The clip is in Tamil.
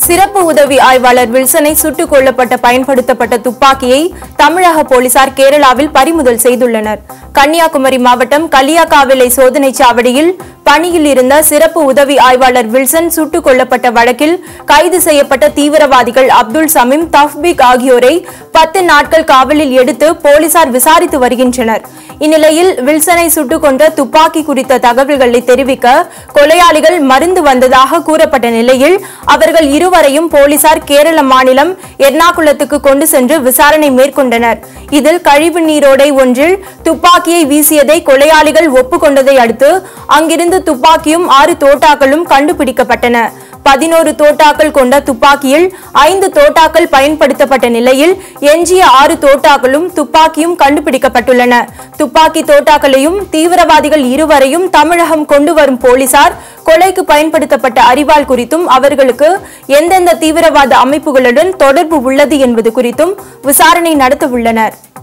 சிறப்பு உதவி ஆய்வாளர் வில்சனை சுட்டுக் கொல்லப்பட்ட பயன்படுத்தப்பட்ட துப்பாக்கியை தமிழக போலீசார் கேரளாவில் பறிமுதல் செய்துள்ளனர் கன்னியாகுமரி மாவட்டம் கலியாகாவிலை சோதனைச் சாவடியில் பணியில் இருந்த சிறப்பு உதவி ஆய்வாளர் வில்சன் சுட்டுக் கொல்லப்பட்ட வழக்கில் கைது செய்யப்பட்ட தீவிரவாதிகள் அப்துல் சமீம் தஃபீக் ஆகியோரை பத்து நாட்கள் காவலில் எடுத்து போலீசார் விசாரித்து வருகின்றனர் இந்நிலையில் வில்சனை சுட்டுக் கொன்ற துப்பாக்கி குறித்த தகவல்களை தெரிவிக்க கொலையாளிகள் மருந்து வந்ததாக கூறப்பட்ட நிலையில் அவர்கள் இருவரையும் போலீசார் கேரள மாநிலம் எர்ணாகுளத்துக்கு கொண்டு சென்று விசாரணை மேற்கொண்டனர் இதில் கழிவு நீரோடை ஒன்றில் துப்பாக்கியை வீசியதை கொலையாளிகள் ஒப்புக்கொண்டதை அடுத்து அங்கிருந்து துப்பாக்கியும் ஆறு தோட்டாக்களும் கண்டுபிடிக்கப்பட்டன பதினோரு தோட்டாக்கள் கொண்ட துப்பாக்கியில் ஐந்து தோட்டாக்கள் பயன்படுத்தப்பட்ட நிலையில் எஞ்சிய ஆறு தோட்டாக்களும் துப்பாக்கியும் கண்டுபிடிக்கப்பட்டுள்ளன துப்பாக்கி தோட்டாக்களையும் தீவிரவாதிகள் இருவரையும் தமிழகம் கொண்டு வரும் போலீசார் கொலைக்கு பயன்படுத்தப்பட்ட அரிவாள் குறித்தும் அவர்களுக்கு எந்தெந்த தீவிரவாத அமைப்புகளுடன் தொடர்பு உள்ளது என்பது குறித்தும் விசாரணை நடத்த உள்ளனர்